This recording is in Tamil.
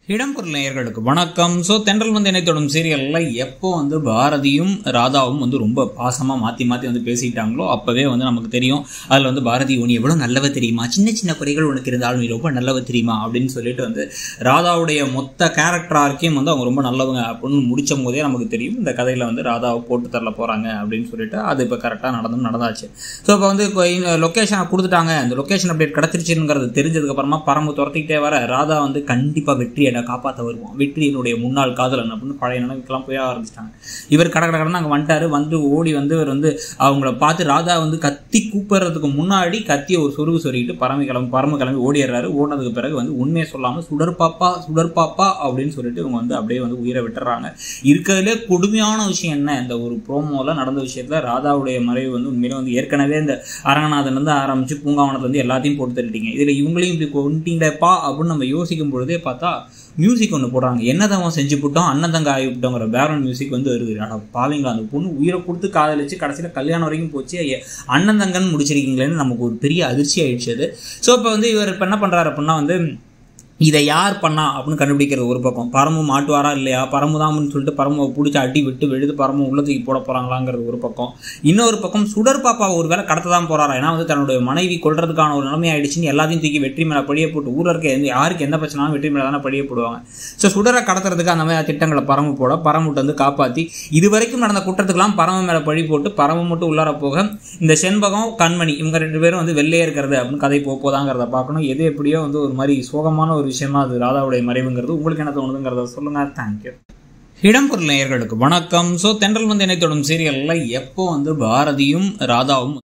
இடம்பொருள் நேயர்களுக்கு வணக்கம் ஸோ தென்றல் வந்து என்னை தொடும் சீரியலில் எப்போ வந்து பாரதியும் ராதாவும் வந்து ரொம்ப பாசமாக மாற்றி மாற்றி வந்து பேசிட்டாங்களோ அப்போவே வந்து நமக்கு தெரியும் அதில் வந்து பாரதி உனி எவ்வளோ நல்லவ தெரியுமா சின்ன சின்ன குறைகள் உனக்கு இருந்தாலும் நீ ரொம்ப நல்லவ தெரியுமா அப்படின்னு சொல்லிட்டு வந்து ராதாவுடைய மொத்த கேரக்டர் ஆர்க்கையும் வந்து அவங்க ரொம்ப நல்லவங்க அப்படின்னு முடிச்சும் போதே நமக்கு தெரியும் இந்த கதையில் வந்து ராதாவை போட்டு தரல போகிறாங்க அப்படின்னு சொல்லிட்டு அது இப்போ கரெக்டாக நடந்தும் நடந்தாச்சு ஸோ இப்போ வந்து லொக்கேஷனை கொடுத்துட்டாங்க இந்த லொக்கேஷன் அப்டேட் கிடச்சிருச்சுங்கிறது தெரிஞ்சதுக்கப்புறமா பரம்பு துரத்திக்கிட்டே வர ராதா வந்து கண்டிப்பாக வெற்றி என்னை காப்பாற்ற வருவான் வெற்றி என்னுடைய முன்னாள் காதலன் அப்படின்னு பழைய நினைவுக்கெல்லாம் போய் ஆரம்பிச்சிட்டாங்க இவர் கட கட கடன்னு அங்கே வந்துட்டாரு வந்து ஓடி வந்து இவர் வந்து அவங்கள பார்த்து ராதா வந்து கத்தி கூப்பிடுறதுக்கு முன்னாடி கத்தியை ஒரு சொருகு சொருகிட்டு பறவை கிளம்பி பரம கிளம்பி ஓடிடுறாரு ஓடினதுக்கு பிறகு வந்து உண்மையை சொல்லாமல் சுடர்பாப்பா சுடர்பாப்பா அப்படின்னு சொல்லிட்டு இவங்க வந்து அப்படியே வந்து உயிரை விட்டுறாங்க இருக்கிறதுலே கொடுமையான விஷயம் என்ன இந்த ஒரு ப்ரோமோவில் நடந்த விஷயத்தில் ராதாவுடைய மறைவு வந்து உண்மையிலே வந்து ஏற்கனவே இந்த அரங்கநாதன்லேருந்து ஆரம்பித்து பூங்காவனத்துலேருந்து எல்லாத்தையும் போட்டு தள்ளிட்டீங்க இதில் இவங்களையும் இப்படி கொண்டீங்களேப்பா அப்படின்னு நம்ம யோசிக்கும் பொழுதே பார்த்தா மியூசிக் ஒன்று போடுறாங்க என்னதான் செஞ்சு போட்டோம் அன்னதங்க ஆகி விட்டோங்கிற பேக்ரவுண்ட் மியூசிக் வந்து வருது ஆனால் பாவீங்களா அந்த பொண்ணு உயிரை கொடுத்து காதலிச்சு கடைசியில் கல்யாணம் வரைக்கும் போச்சு ஐய, அண்ணந்தங்கன்னு முடிச்சிருக்கீங்களேன்னு நமக்கு ஒரு பெரிய அதிர்ச்சி ஆயிடுச்சு அது ஸோ இப்போ வந்து இவர் இப்போ என்ன பண்ணுறாரு அப்படின்னா வந்து இதை யார் பண்ணா அப்படின்னு கண்டுபிடிக்கிறது ஒரு பக்கம் பரமு மாட்டுவாரா இல்லையா பரமு தான்னு சொல்லிட்டு பரமு பிடிச்சி அடி விட்டு வெழுது பரமு உள்ள தூக்கி போட போறாங்களாங்கிறது ஒரு பக்கம் இன்னொரு பக்கம் சுடர் பாப்பா ஒரு வேளை கடத்த தான் போறாரா ஏன்னா வந்து தன்னுடைய மனைவி கொள்றதுக்கான ஒரு நிலைமை ஆயிடுச்சுன்னு எல்லாத்தையும் தூக்கி வெற்றி மேலே படியே போட்டு ஊரில் இருக்க எந்த யாருக்கு எந்த பிரச்சனாலும் வெற்றி மேலே தானே படியே போடுவாங்க ஸோ சுடரை கடத்துறதுக்கு அந்த மாதிரி திட்டங்களை பரமு போட பரமுட்டு வந்து காப்பாற்றி இது வரைக்கும் நடந்த குற்றத்துக்கெல்லாம் பரம மேலே பழி போட்டு பரம மட்டும் உள்ளார போக இந்த செண்பகம் கண்மணி இவங்க ரெண்டு பேரும் வந்து வெள்ளையே இருக்கிறது அப்படின்னு கதை போக போதாங்கிறத பார்க்கணும் எது எப்படியோ வந்து ஒரு மாதிரி சோகமான ஒரு விஷயமா அது ராதாவுடைய மறைவுங்கிறது உங்களுக்கு என்ன தோணுதுங்கிறத சொல்லுங்க தேங்க்யூ இடம்பொருள் நேயர்களுக்கு வணக்கம் ஸோ தென்றல் வந்து என்னை தொடும் சீரியலில் எப்போ வந்து பாரதியும் ராதாவும்